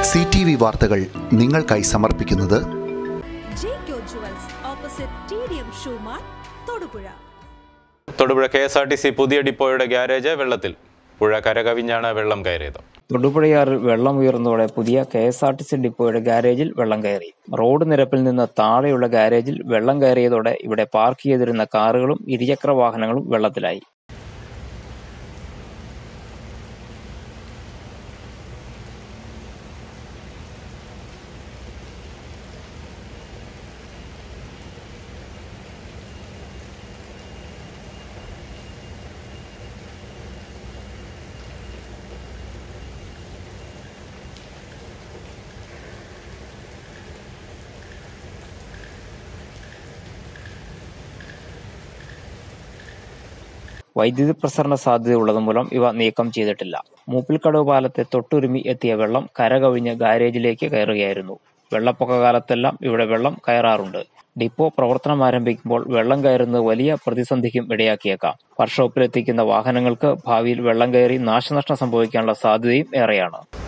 C T V വാർത്തകൾ നിങ്ങൾക്കായി സമർപ്പിക്കുന്നത് Jaico jewels opposite T D M ഷൂമാർ Thodupuzha Thodupuzha K S R T C പുതിയ ഡിപ്പോയുടെ ഗ്യാരേജ് വെള്ളത്തിൽ പുഴ കരകവിഞ്ഞാണ് വെള്ളം കയറിയത് തൊടുപുഴയാറിൽ വെള്ളം ഉയർന്നതോടെ പുതിയ K S R T C ഡിപ്പോയുടെ ഗാരേജിൽ വെള്ളം കയറി റോഡ് നിരപ്പിൽ നിന്ന് താഴെയുള്ള ഗാരേജിൽ വെള്ളം കയറിയതോടെ ഇവിടെ പാർക്ക് ചെയ്തിരുന്ന കാറുകളും ഇരുചക്ര വാഹനങ്ങളും വെള്ളത്തിലായി വൈദ്യുതി പ്രസരണ സാധ്യതയുള്ളത് മൂലം ഇവ നീക്കം ചെയ്തിട്ടില്ല മൂപ്പിൽക്കടവ് പാലത്തെ തൊട്ടുരുമി എത്തിയ വെള്ളം കരകവിഞ്ഞ് ഗാരേജിലേക്ക് കയറുകയായിരുന്നു വെള്ളപ്പൊക്ക കാലത്തെല്ലാം ഇവിടെ വെള്ളം കയറാറുണ്ട് ഡിപ്പോ പ്രവർത്തനം ആരംഭിക്കുമ്പോൾ വെള്ളം കയറുന്നത് വലിയ പ്രതിസന്ധിക്കും ഇടയാക്കിയേക്കാം വർക്ക്ഷോപ്പിലെത്തിക്കുന്ന വാഹനങ്ങൾക്ക് ഭാവിയിൽ വെള്ളം കയറി നാശനഷ്ടം സംഭവിക്കാനുള്ള സാധ്യതയും ഏറെയാണ്